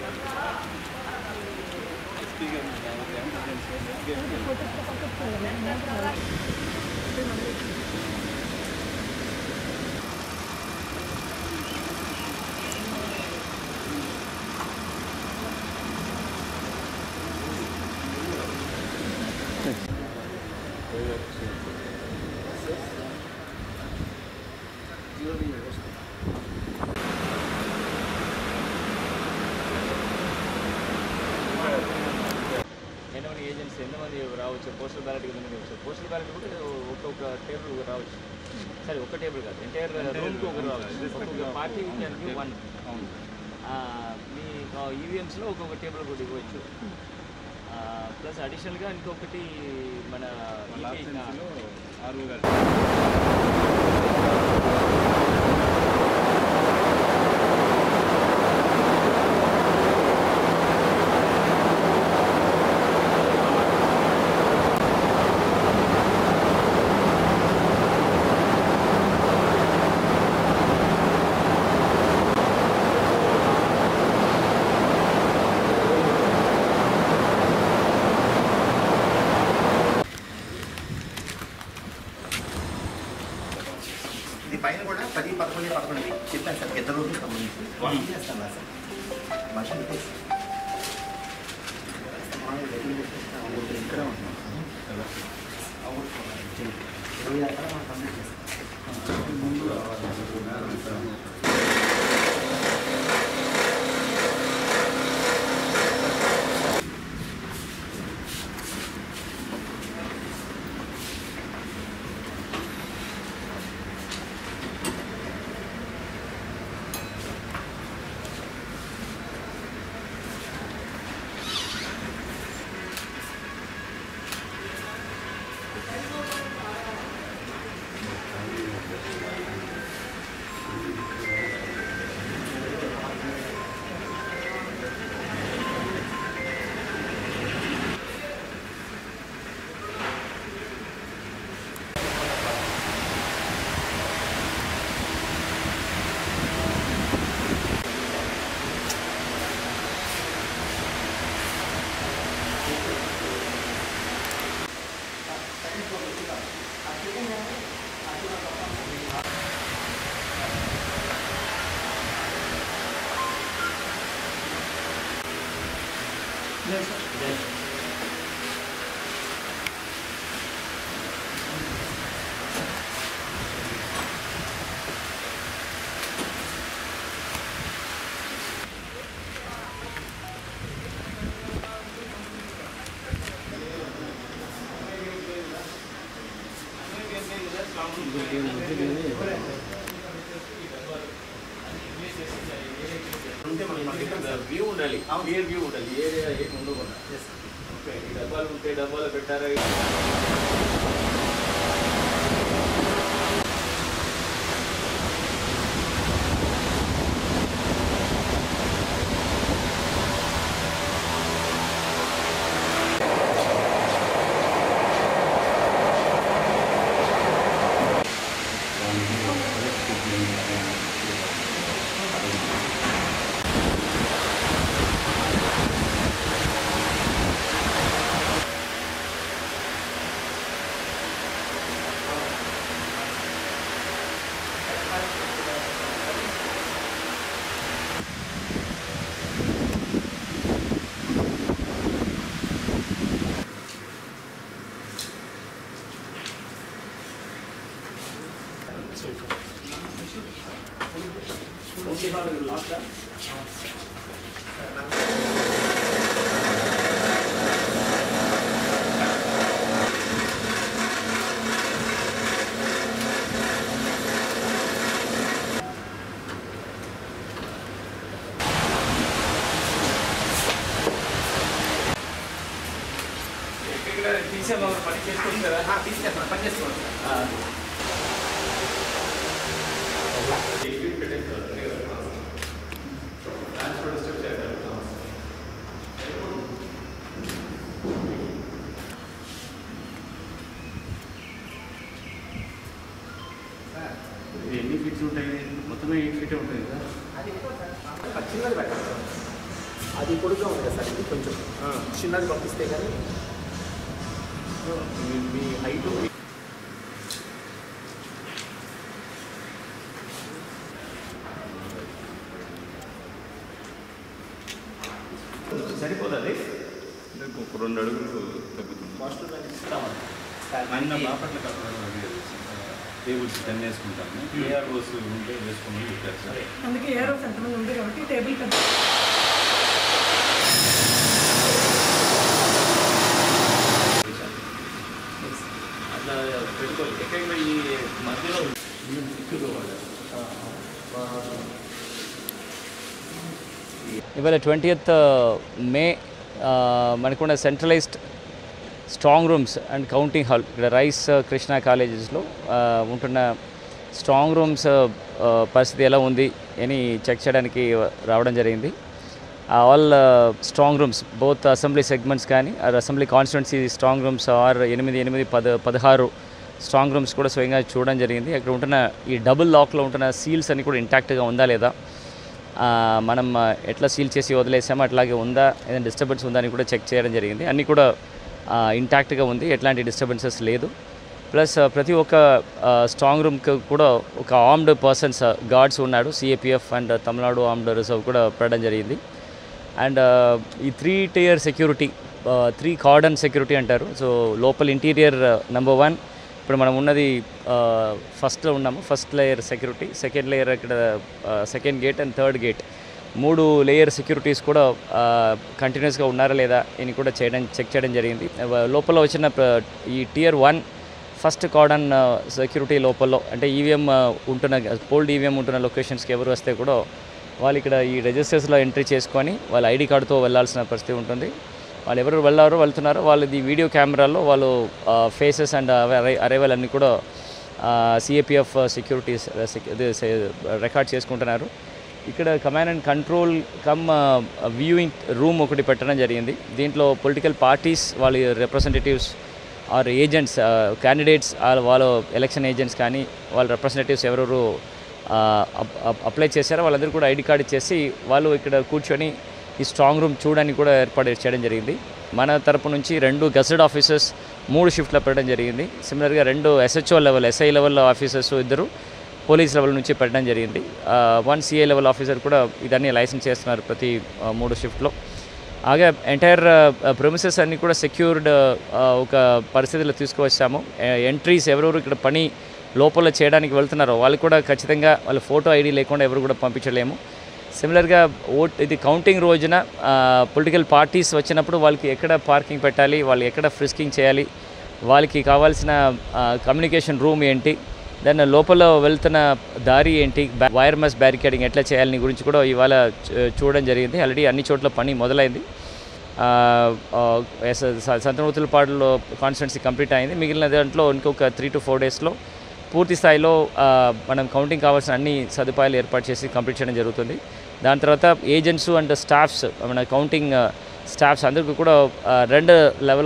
ఎంతమంది ఏజెంట్స్ ఎంతమంది రావచ్చు పోస్టల్ బ్యాలెట్ ఎంతమంది వచ్చు పోస్టల్ బ్యాలెట్ కూడా ఒక్కొక్క టేబుల్ రావచ్చు సరే ఒక్క టేబుల్ కాదు ఎంటైర్ రూమ్కి ఒకరు రావచ్చు ఒక్కొక్క పార్టీ వన్ మీ ఈవీఎంస్లో ఒక్కొక్క టేబుల్ కూడా ఇవ్వచ్చు ప్లస్ అడిషనల్గా ఇంకొకటి మన ఆరు గారు ఇది పైన కూడా పది పదకొండు పదకొండు చెప్పాను సార్ పెద్ద రోజులు సంబంధించి వాళ్ళు చేస్తాను సార్ మనుషులు ఇక్కడ ఇరవై ఆరు కల్లా మనం కంప్లీట్ చేస్తాం ఉంటే మనం పంపిస్తాం వ్యూ ఉండాలి క్లియర్ వ్యూ ఉండాలి ఏరియా ఏమి ఉండకుండా ఓకే ఈ డబ్బాలు ఉంటే డబ్బాలు పెట్టారా ఇక్కడ తీసే వాళ్ళు పని చేసుకోవచ్చు కదా తీసుకెళ్తాను పని చేసుకోండి ఇది ఎన్ని ఫీట్స్ ఉంటాయి మొత్తమే ఎయిట్ ఫీటే ఉంటుంది కదా చిన్నది పెట్టండి అది పొడుగ్గా ఉంది కదా సార్ ఇది కొంచెం చిన్నది పంపిస్తే కానీ మీ- మీ హైట్ సరిపోతుంది ఒక రెండు అడుగులు తగ్గుతుంది అన్న బాపట్ల టేబుల్స్ టెన్ వేసుకుంటాము ఏఆర్ఓస్ ఉంటే వేసుకోమని చెప్పారు సార్ అందుకే ఏ రోజు ఎంతమంది ఉంది కాబట్టి టేబుల్ పెద్ద అట్లా పెట్టుకోవాలి ఎక్కడ ఈ మధ్యలో ఇవాళ ట్వంటీయత్ మే మనకున్న centralised strong rooms and counting hall ఇక్కడ రైస్ కృష్ణా కాలేజెస్లో ఉంటున్న స్ట్రాంగ్ రూమ్స్ పరిస్థితి ఎలా ఉంది అని చెక్ చేయడానికి రావడం జరిగింది all strong rooms both assembly segments కానీ or assembly constituency strong rooms are ఎనిమిది ఎనిమిది పద పదహారు స్ట్రాంగ్ రూమ్స్ కూడా స్వయంగా చూడడం జరిగింది అక్కడ ఉంటున్న ఈ డబుల్ లాక్లో ఉంటున్న సీల్స్ అన్ని కూడా ఇంటాక్ట్గా ఉందా లేదా ఆ, మనం ఆ, ఎట్లా సీల్ చేసి వదిలేసామో అట్లాగే ఉందా ఏదైనా డిస్టర్బెన్స్ ఉందా అని కూడా చెక్ చేయడం జరిగింది అన్నీ కూడా ఇంటాక్ట్గా ఉంది ఎట్లాంటి డిస్టర్బెన్సెస్ లేదు ప్లస్ ఆ, ప్రతి ఒక్క స్ట్రాంగ్ రూమ్కి కూడా ఒక ఆర్మ్డ్ పర్సన్స్ గార్డ్స్ ఉన్నాడు CAPF and Tamil Nadu armed reserve కూడా పెట్టడం జరిగింది అండ్ ఈ three tier security three cordon security అంటారు సో లోపల ఇంటీరియర్ నెంబర్ వన్ ఇప్పుడు మనం ఉన్నది ఫస్ట్లో ఉన్నాము first layer security second layer ఇక్కడ second gate and third gate మూడు లేయర్ సెక్యూరిటీస్ కూడా కంటిన్యూస్గా ఉన్నారా లేదా అని కూడా చేయడం చెక్ చేయడం జరిగింది ఆ, లోపల వచ్చిన ప్ర- ఈ tier one first cordon security లోపల అంటే ఈవీఎం ఉంటున్న పోల్డ్ ఈవీఎం ఉంటున్న లొకేషన్స్కి ఎవరు వస్తే కూడా వాళ్ళు ఇక్కడ ఈ రిజిస్టర్స్లో ఎంట్రీ చేసుకొని వాళ్ళ ఐడి కార్డుతో వెళ్ళాల్సిన పరిస్థితి ఉంటుంది వాళ్ళు ఎవరు వెళ్ళారో వెళ్తున్నారో వాళ్ళది వీడియో కెమెరాలో వాళ్ళు ఫేసెస్ అండ్ అరైవల్ అన్నీ కూడా సిఏపిఎఫ్ సెక్యూరిటీస్ రికార్డ్ చేసుకుంటున్నారు ఇక్కడ command and control cum viewing room ఒకటి పెట్టడం జరిగింది దీంట్లో పొలిటికల్ పార్టీస్ వాళ్ళ రిప్రజెంటేటివ్స్ ఆర్ ఏజెంట్స్ క్యాండిడేట్స్ వాళ్ళ ఎలక్షన్ ఏజెంట్స్ కానీ వాళ్ళ రిప్రజెంటేటివ్స్ ఎవరెవరు అప్లై చేశారో వాళ్ళందరూ కూడా ఐడి కార్డు ఇచ్చేసి వాళ్ళు ఇక్కడ కూర్చొని ఈ స్ట్రాంగ్ రూమ్ చూడడానికి కూడా ఏర్పాటు చేయడం జరిగింది మన తరపు నుంచి రెండు గజెడ్ ఆఫీసర్స్ మూడు షిఫ్ట్లో పెట్టడం జరిగింది సిమిలర్గా రెండు SHO level SI level officers ఇద్దరు పోలీస్ లెవెల్ నుంచి పెట్టడం జరిగింది వన్ సిఐ లెవెల్ ఆఫీసర్ కూడా ఇదన్నీ లైసెన్స్ చేస్తున్నారు ప్రతి ఆ, మూడు షిఫ్ట్లో అలాగే ఎంటైర్ ప్రొమిసెస్ అన్నీ కూడా సెక్యూర్డ్ ఒక పరిస్థితిలో తీసుకువచ్చాము ఎంట్రీస్ ఎవరెవరు ఇక్కడ పని లోపల చేయడానికి వెళ్తున్నారో వాళ్ళు కూడా ఖచ్చితంగా వాళ్ళ ఫోటో ఐడి లేకుండా ఎవరు కూడా పంపించలేము సిమిలర్గా ఓట్ ఇది కౌంటింగ్ రోజున పొలిటికల్ పార్టీస్ వచ్చినప్పుడు వాళ్ళకి ఎక్కడ పార్కింగ్ పెట్టాలి వాళ్ళు ఎక్కడ ఫ్రిస్కింగ్ చేయాలి వాళ్ళకి కావాల్సిన కమ్యూనికేషన్ రూమ్ ఏంటి దాని లోపల వెళ్తున్న దారి ఏంటి బ్యా- వైర్ మెస్ బ్యారికేడింగ్ ఎట్లా చేయాలని గురించి కూడా ఇవాళ చూ- చూడడం జరిగింది ఆల్రెడీ అన్ని చోట్ల పని మొదలైంది సంతనూతులపాడులో కాన్స్టిట్యున్సీ కంప్లీట్ అయింది మిగిలిన దాంట్లో ఇంకొక త్రీ టు ఫోర్ డేస్లో పూర్తి స్థాయిలో ఆ, మనం కౌంటింగ్ కావాల్సిన అన్ని సదుపాయాలు ఏర్పాటు చేసి కంప్లీట్ చేయడం జరుగుతుంది దాని తర్వాత ఏజెంట్స్ అండ్ స్టాఫ్స్ మన కౌంటింగ్ స్టాఫ్స్ అందరికీ కూడా ఆ, రెండు లెవెల్